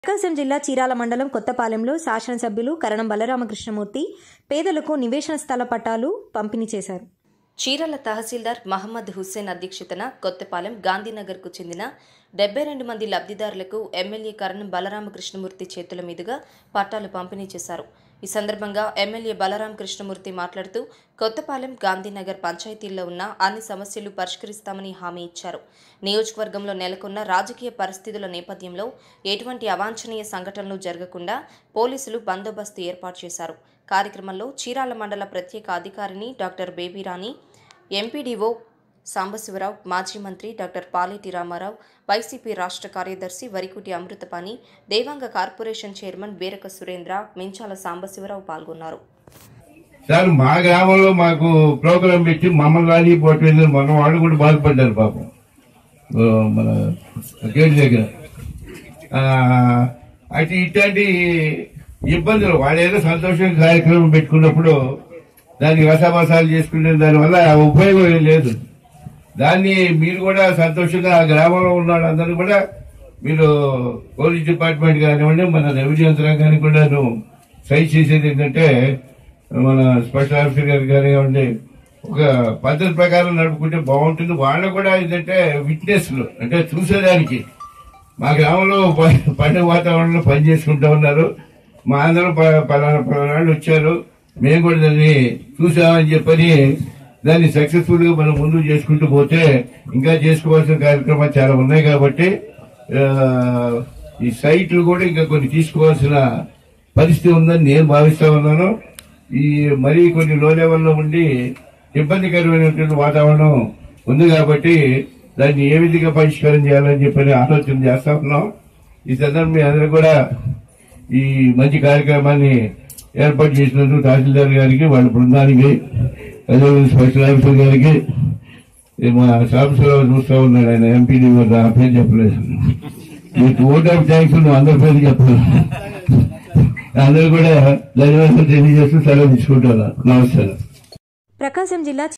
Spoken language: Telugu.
ప్రకాశం జిల్లా చీరాల మండలం కొత్తపాలెంలో శాసనసభ్యులు కరణం బలరామకృష్ణమూర్తి పేదలకు నివేశన స్థల పట్టాలు పంపిణీ చేశారు చీరాల తహసీల్దార్ మహమ్మద్ హుస్సేన్ అధ్యక్షతన కొత్తపాలెం గాంధీనగర్కు చెందిన డెబ్బై రెండు మంది లబ్ధిదారులకు ఎమ్మెల్యే కరణం బలరామకృష్ణమూర్తి చేతుల మీదుగా పట్టాలు పంపిణీ చేశారు ఈ సందర్భంగా ఎమ్మెల్యే బలరాం కృష్ణమూర్తి మాట్లాడుతూ కొత్తపాలెం గాంధీనగర్ పంచాయతీల్లో ఉన్న అన్ని సమస్యలు పరిష్కరిస్తామని హామీ ఇచ్చారు నియోజకవర్గంలో నెలకొన్న రాజకీయ పరిస్థితుల నేపథ్యంలో ఎటువంటి అవాంఛనీయ సంఘటనలు జరగకుండా పోలీసులు బందోబస్తు ఏర్పాటు చేశారు కార్యక్రమంలో చీరాల మండల ప్రత్యేక అధికారిని డాక్టర్ బేబీరాణి ఎంపీడీఓ సాంబశివరావు మాజీ మంత్రి డాక్టర్ పాలేటి రామారావు వైసీపీ రాష్ట్ర కార్యదర్శి వరికుటి అమృతపాణి దేవాంగ కార్పొరేషన్ చైర్మన్ బేరక సురేంద్ర మించాల సాంబశివరావు పాల్గొన్నారు సార్ మా గ్రామంలో మాకు ప్రోగ్రాం పెట్టి మమ్మల్ని రాని పోవట్లేదు మన వాళ్ళు కూడా బాధపడ్డారు పాపం ఓ, మన గేట్ దగ్గర ఆ, అయితే ఇట్లాంటి ఇబ్బందులు వాళ్ళు ఏదో సంతోషంగా కార్యక్రమం పెట్టుకున్నప్పుడు దానికి రసాభాసాలు చేసుకునే దానివల్ల ఉపయోగం ఏం లేదు దాన్ని మీరు కూడా సంతోషంగా ఆ గ్రామంలో ఉన్న వాళ్ళందరూ కూడా మీరు పోలీస్ డిపార్ట్మెంట్ కానివ్వండి మన రెవెన్యూ యంత్రాంగానికి కూడా సైజ్ చేసేది ఏంటంటే మన స్పెషల్ ఆఫీసర్ గారు కానివ్వండి ఒక పద్ధతి ప్రకారం నడుపుకుంటే బాగుంటుంది వాళ్ళు కూడా ఏంటంటే విట్నెస్లు అంటే చూసేదానికి మా గ్రామంలో ప- పండుగ వాతావరణంలో పని చేసుకుంటూ ఉన్నారు మా అందరూ ప- పలానా పలానాళ్ళు వచ్చారు మేము కూడా దాన్ని చూసామని చెప్పని దాన్ని సక్సెస్ఫుల్ గా మనం ముందు చేసుకుంటూ పోతే ఇంకా చేసుకోవాల్సిన కార్యక్రమాలు చాలా ఉన్నాయి కాబట్టి ఆ, ఈ సైట్లు కూడా ఇంకా కొన్ని తీసుకోవాల్సిన పరిస్థితి ఉందని నేను భావిస్తా ఉన్నాను ఈ మరీ కొన్ని లో లెవెల్లో ఉండి ఇబ్బందికరమైనటువంటి వాతావరణం ఉంది కాబట్టి దాన్ని ఏ విధంగా పరిష్కారం చేయాలని చెప్పని ఆలోచన చేస్తా ఉన్నాం ఈ సందర్భం మీ అందరూ కూడా ఈ మంచి కార్యక్రమాన్ని ఏర్పాటు చేసినందుకు తహసీల్దార్ గారికి వాళ్ళ బృందానికి అదేవిధంగా స్పెషల్ ఆఫీసర్ గారికి ఈ మా సాంబశివరావు చూస్తా ఉన్నాడు ఆయన ఎంపీడీ నా పేరు చెప్పలేదు మీకు ఓట్ ఆఫ్ థ్యాంక్స్ నువ్వు అందరి పేరు చెప్పాలి అందరూ కూడా ధన్యవాదాలు తెలియజేస్తూ సెలవు తీసుకుంటున్నాను నమస్కారం ప్రకాశం జిల్లా